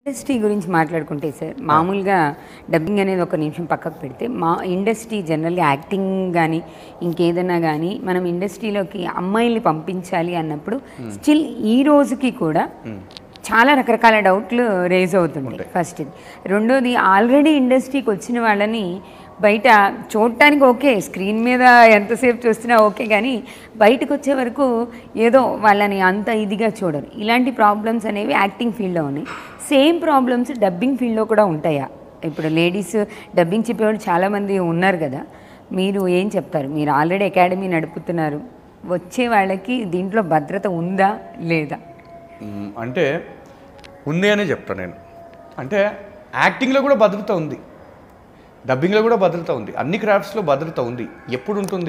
Industry గురించి మాట్లాడుకుంటే sir మామూలుగా డబ్బింగ్ అనేది ఒక నిమిషం పక్కకు పెడితే మా ఇండస్ట్రీ జనరల్గా యాక్టింగ్ కానీ ఇంకేదైనా కానీ మనం ఇండస్ట్రీలోకి అమ్మాయిల్ని పంపించాలి అన్నప్పుడు స్టిల్ ఈ రోజుకి కూడా చాలా రకరకాల డౌట్లు రేజ్ అవుతుంటాయి ఫస్ట్ ఇది రెండోది ఆల్రెడీ ఇండస్ట్రీకి వచ్చిన వాళ్ళని బయట చూడటానికి ఓకే స్క్రీన్ మీద ఎంతసేపు చూస్తున్నా ఓకే కానీ బయటకు వచ్చే వరకు ఏదో వాళ్ళని అంత ఇదిగా చూడరు ఇలాంటి ప్రాబ్లమ్స్ అనేవి యాక్టింగ్ ఫీల్డ్లో ఉన్నాయి సేమ్ ప్రాబ్లమ్స్ డబ్బింగ్ ఫీల్డ్లో కూడా ఉంటాయా ఇప్పుడు లేడీస్ డబ్బింగ్ చెప్పేవాళ్ళు చాలామంది ఉన్నారు కదా మీరు ఏం చెప్తారు మీరు ఆల్రెడీ అకాడమీ నడుపుతున్నారు వచ్చే వాళ్ళకి దీంట్లో భద్రత ఉందా లేదా మ్మ్, అంటే ఉంది అనే చెప్తాను నేను అంటే యాక్టింగ్లో కూడా భద్రత ఉంది డబ్బింగ్లో కూడా భద్రత ఉంది అన్ని క్రాఫ్ట్స్లో భద్రత ఉంది ఎప్పుడు ఉంటుంది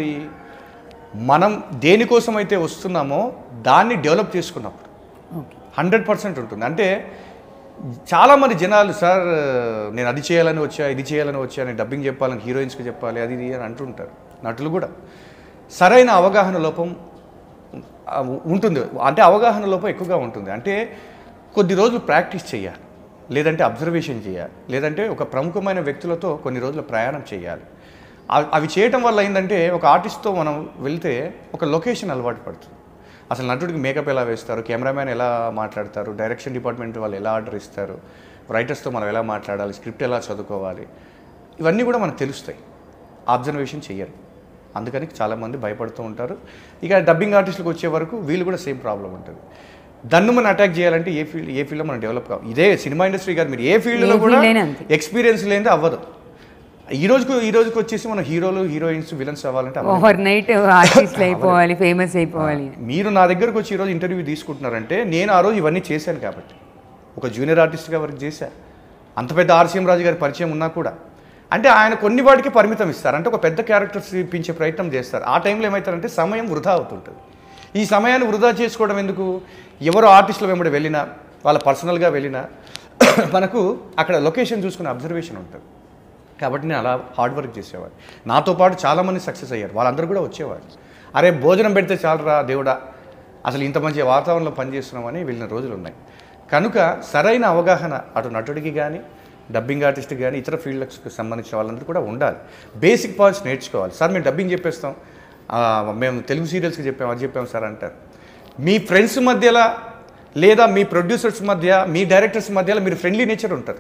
మనం దేనికోసం అయితే వస్తున్నామో దాన్ని డెవలప్ చేసుకున్నప్పుడు ఓకే హండ్రెడ్ పర్సెంట్ ఉంటుంది అంటే చాలామంది జనాలు సార్ నేను అది చేయాలని వచ్చా ఇది చేయాలని వచ్చా నేను డబ్బింగ్ చెప్పాలని హీరోయిన్స్కి చెప్పాలి అది ఇది అని అంటుంటారు నటులు కూడా సరైన అవగాహన లోపం ఆ, ఉంటుంది అంటే అవగాహన లోపం ఎక్కువగా ఉంటుంది అంటే కొద్ది రోజులు ప్రాక్టీస్ చేయాలి లేదంటే అబ్జర్వేషన్ చేయాలి లేదంటే ఒక ప్రముఖమైన వ్యక్తులతో కొన్ని రోజులు ప్రయాణం చేయాలి అవి- అవి చేయటం వల్ల ఏంటంటే ఒక ఆర్టిస్ట్తో మనం వెళ్తే ఒక లొకేషన్ అలవాటు పడుతుంది అసలు నటుడికి మేకప్ ఎలా వేస్తారు కెమెరామ్యాన్ ఎలా మాట్లాడతారు డైరెక్షన్ డిపార్ట్మెంట్ వాళ్ళు ఎలా ఆర్డర్ ఇస్తారు రైటర్స్తో మనం ఎలా మాట్లాడాలి స్క్రిప్ట్ ఎలా చదువుకోవాలి ఇవన్నీ కూడా మనకు తెలుస్తాయి అబ్జర్వేషన్ చెయ్యరు అందుకని చాలామంది భయపడుతూ ఉంటారు ఇక డబ్బింగ్ ఆర్టిస్టులకు వచ్చే వరకు వీళ్ళు కూడా సేమ్ ప్రాబ్లం ఉంటుంది దన్ను మనం అటాక్ చేయాలంటే ఏ ఫీల్డ్ ఏ ఫీల్డ్లో మనం డెవలప్ కావాలి ఇదే సినిమా ఇండస్ట్రీ కాదు మీరు ఏ ఫీల్డ్లో ఏ కూడా field అయినా అంతే. ఎక్స్పీరియన్స్ లేనిదే అవ్వదు ఈ రోజుకు ఈ రోజుకి వచ్చేసి మనం హీరోలు హీరోయిన్స్ విలన్స్ అవ్వాలంటే అవ్వదు. ఓవర్ నైట్ ఆర్టిస్ట్లు అయిపోవాలి ఫేమస్ అయిపోవాలి మీరు నా దగ్గరకు వచ్చి ఈరోజు ఇంటర్వ్యూ తీసుకుంటున్నారంటే నేను ఆ రోజు ఇవన్నీ చేశాను కాబట్టి ఒక జూనియర్ ఆర్టిస్ట్గా వర్క్ చేశా అంత పెద్ద ఆర్సీఎం రాజు గారి పరిచయం ఉన్నా కూడా అంటే ఆయన కొన్ని వాటికి పరిమితం ఇస్తారు అంటే ఒక పెద్ద క్యారెక్టర్స్ ఇప్పించే ప్రయత్నం చేస్తారు ఆ టైంలో ఏమవుతారంటే సమయం వృధా అవుతుంటుంది ఈ సమయాన్ని వృధా చేసుకోవడం ఎందుకు ఎవరో ఆర్టిస్టుల వెంబడి వెళ్ళినా వాళ్ళ పర్సనల్గా వెళ్ళినా మనకు అక్కడ లొకేషన్ చూసుకునే అబ్జర్వేషన్ ఉంటుంది కాబట్టి నేను అలా హార్డ్ వర్క్ చేసేవాడు నాతో పాటు చాలామంది సక్సెస్ అయ్యారు వాళ్ళందరూ కూడా వచ్చేవాడు అరే భోజనం పెడితే చాలరా దేవుడా అసలు ఇంత మంచి వాతావరణంలో పనిచేస్తున్నామని వెళ్ళిన రోజులు ఉన్నాయి కనుక సరైన అవగాహన అటు నటుడికి కానీ డబ్బింగ్ ఆర్టిస్ట్కి కానీ ఇతర ఫీల్డ్స్కి సంబంధించిన వాళ్ళందరూ కూడా ఉండాలి బేసిక్ పాయింట్స్ నేర్చుకోవాలి సార్ మేము డబ్బింగ్ చెప్పేస్తాం ఆ, మేము తెలుగు సీరియల్స్కి చెప్పాం అది చెప్పాం సార్ అంటారు మీ ఫ్రెండ్స్ మధ్యలో లేదా మీ ప్రొడ్యూసర్స్ మధ్య మీ డైరెక్టర్స్ మధ్యలో మీరు ఫ్రెండ్లీ నేచర్ ఉంటుంది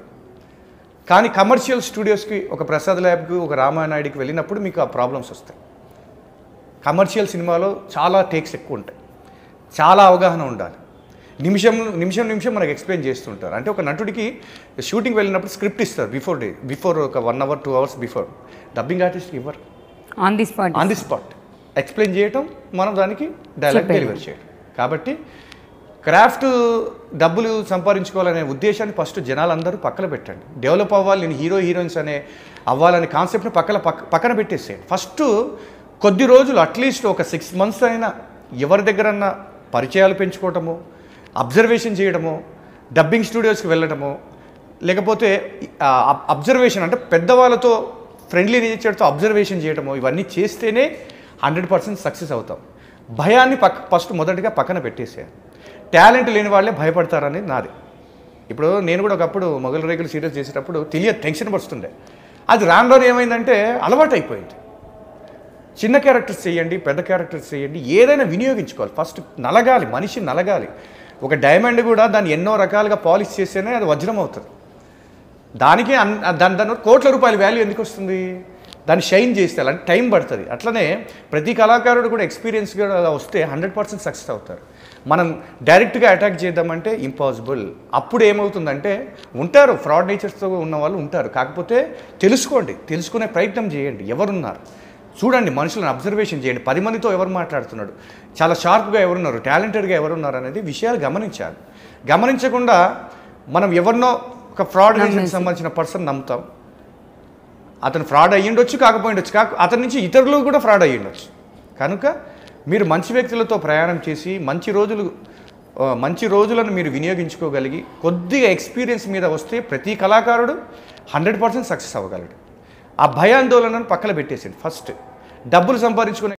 కానీ కమర్షియల్ స్టూడియోస్కి ఒక ప్రసాద్ ల్యాబ్కి ఒక రామానాయుడికి వెళ్ళినప్పుడు మీకు ఆ ప్రాబ్లమ్స్ వస్తాయి కమర్షియల్ సినిమాలో చాలా టేక్స్ ఎక్కువ ఉంటాయి చాలా అవగాహన ఉండాలి నిమిషం నిమిషం నిమిషం మనకు ఎక్స్ప్లెయిన్ చేస్తుంటారు అంటే ఒక నటుడికి షూటింగ్ వెళ్ళినప్పుడు స్క్రిప్ట్ ఇస్తారు బిఫోర్ డే బిఫోర్ ఒక one hour two hours before dubbing ఆర్టిస్ట్కి ఇవ్వరు on the spot on the spot explain చేయటం మనం దానికి డైలాగ్ చెప్పేది. డెలివర్ చేయడం కాబట్టి క్రాఫ్ట్ డబ్బులు సంపాదించుకోవాలనే ఉద్దేశాన్ని ఫస్ట్ జనాలందరూ పక్కన పెట్టండి డెవలప్ అవ్వాలి నేను హీరో హీరోయిన్స్ అనే అవ్వాలనే కాన్సెప్ట్ని పక్కన పక్క పక్కన పెట్టేసేయండి ఫస్ట్ కొద్ది రోజులు అట్లీస్ట్ ఒక సిక్స్ మంత్స్ అయినా ఎవరి దగ్గరన్నా పరిచయాలు పెంచుకోవటము అబ్జర్వేషన్ చేయడము డబ్బింగ్ స్టూడియోస్కి వెళ్ళడము లేకపోతే అబ్జర్వేషన్ అంటే పెద్దవాళ్ళతో ఫ్రెండ్లీ నేచర్తో అబ్జర్వేషన్ చేయడము ఇవన్నీ చేస్తేనే హండ్రెడ్ పర్సెంట్ సక్సెస్ అవుతాం భయాన్ని పక్క ఫస్ట్ మొదటిగా పక్కన పెట్టేసేయాలి టాలెంట్ లేని వాళ్ళే భయపడతారనేది నాది ఇప్పుడు నేను కూడా ఒకప్పుడు మొగల రేకులు సీరియస్ చేసేటప్పుడు తెలియదు టెన్షన్ పడుతుండే అది రాను రాను ఏమైందంటే అలవాటు అయిపోయింది చిన్న క్యారెక్టర్స్ చేయండి పెద్ద క్యారెక్టర్స్ చేయండి ఏదైనా వినియోగించుకోవాలి ఫస్ట్ నలగాలి మనిషి నలగాలి ఒక డైమండ్ కూడా దాన్ని ఎన్నో రకాలుగా పాలిష్ చేస్తేనే అది వజ్రం అవుతుంది దానికి అన్ దాని దాని కోట్ల రూపాయల వాల్యూ ఎందుకు వస్తుంది దాన్ని షైన్ చేస్తే అంటే టైం పడుతుంది అట్లనే ప్రతి కళాకారుడు కూడా ఎక్స్పీరియన్స్గా వస్తే హండ్రెడ్ పర్సెంట్ సక్సెస్ అవుతారు మనం డైరెక్ట్గా అటాక్ చేద్దామంటే ఇంపాసిబుల్ అప్పుడు ఏమవుతుందంటే ఉంటారు ఫ్రాడ్ నేచర్స్తో ఉన్న వాళ్ళు ఉంటారు కాకపోతే తెలుసుకోండి తెలుసుకునే ప్రయత్నం చేయండి ఎవరున్నారు చూడండి మనుషులను అబ్జర్వేషన్ చేయండి పది మందితో ఎవరు మాట్లాడుతున్నాడు చాలా షార్ప్గా ఎవరున్నారు టాలెంటెడ్గా ఎవరున్నారు అనేది విషయాలు గమనించాలి గమనించకుండా మనం ఎవరినో ఒక ఫ్రాడ్ నేచర్కి సంబంధించిన పర్సన్ నమ్ముతాం అతను ఫ్రాడ్ అయ్యిండొచ్చు కాకపోయిండొచ్చు కాక అతని నుంచి ఇతరులు కూడా ఫ్రాడ్ అయ్యిండొచ్చు కనుక మీరు మంచి వ్యక్తులతో ప్రయాణం చేసి మంచి రోజులు ఆ, మంచి రోజులను మీరు వినియోగించుకోగలిగి కొద్దిగా ఎక్స్పీరియన్స్ మీద వస్తే ప్రతి కళాకారుడు హండ్రెడ్ పర్సెంట్ సక్సెస్ అవ్వగలడు ఆ భయాందోళనను పక్కన పెట్టేసింది ఫస్ట్ డబ్బులు సంపాదించుకునే